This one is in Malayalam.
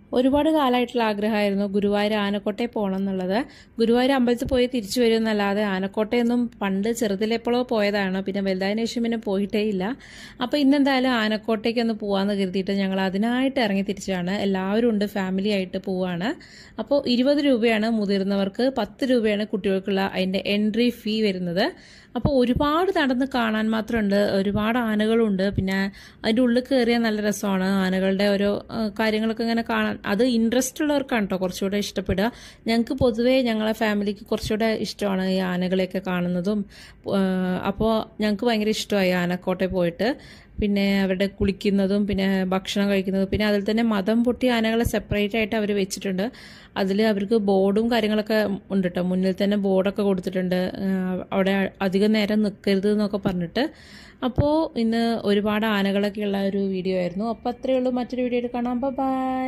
ഒരുപാട് കാലമായിട്ടുള്ള ആഗ്രഹമായിരുന്നു ഗുരുവായൂർ ആനക്കോട്ടെ പോകണം എന്നുള്ളത് ഗുരുവായൂർ അമ്പലത്തിൽ പോയി തിരിച്ചു വരുമെന്നല്ലാതെ ആനക്കോട്ടയൊന്നും പണ്ട് ചെറുതിലെപ്പോഴോ പോയതാണ് പിന്നെ വലുതായതിനു ശേഷം പിന്നെ പോയിട്ടേ ഇല്ല അപ്പോൾ ഇന്നെന്തായാലും ആനക്കോട്ടയ്ക്ക് ഒന്ന് പോകാമെന്ന് കരുതിയിട്ട് ഞങ്ങൾ അതിനായിട്ട് ഇറങ്ങി തിരിച്ചാണ് എല്ലാവരും ഉണ്ട് ഫാമിലി ആയിട്ട് പോവാണ് അപ്പോൾ ഇരുപത് രൂപയാണ് മുതിർന്നവർക്ക് പത്ത് രൂപയാണ് കുട്ടികൾക്കുള്ള അതിൻ്റെ എൻട്രി ഫീ വരുന്നത് അപ്പോൾ ഒരുപാട് നടന്ന് കാണാൻ മാത്രമുണ്ട് ഒരുപാട് ആനകളുണ്ട് പിന്നെ അതിൻ്റെ ഉള്ളിൽ കയറിയാൽ നല്ല രസമാണ് ആനകളുടെ ഓരോ ആ, കാര്യങ്ങളൊക്കെ ഇങ്ങനെ കാണാൻ അത് ഇൻട്രസ്റ്റ് ഉള്ളവർക്കാണ് കേട്ടോ കുറച്ചുകൂടെ ഇഷ്ടപ്പെടുക ഞങ്ങൾക്ക് പൊതുവേ ഞങ്ങളെ ഫാമിലിക്ക് കുറച്ചുകൂടെ ഇഷ്ടമാണ് ഈ ആനകളെയൊക്കെ കാണുന്നതും ആ, അപ്പോൾ ഞങ്ങൾക്ക് ഭയങ്കര ഇഷ്ടമായി ആനക്കോട്ടെ പോയിട്ട് പിന്നെ അവരുടെ കുളിക്കുന്നതും പിന്നെ ഭക്ഷണം കഴിക്കുന്നതും പിന്നെ അതിൽ തന്നെ മതം പൊട്ടിയ ആനകളെ സെപ്പറേറ്റ് ആയിട്ട് അവർ വെച്ചിട്ടുണ്ട് അതിൽ അവർക്ക് ബോർഡും കാര്യങ്ങളൊക്കെ ഉണ്ട് കേട്ടോ മുന്നിൽ തന്നെ ബോർഡൊക്കെ കൊടുത്തിട്ടുണ്ട് ആ, അവിടെ അധികം നേരം നിൽക്കരുത് എന്നൊക്കെ പറഞ്ഞിട്ട് അപ്പോൾ ഇന്ന് ഒരുപാട് ആനകളൊക്കെ ഉള്ള ഒരു വീഡിയോ ആയിരുന്നു അപ്പോൾ അത്രയേ ഉള്ളൂ മറ്റൊരു വീഡിയോ കാണാം ബൈ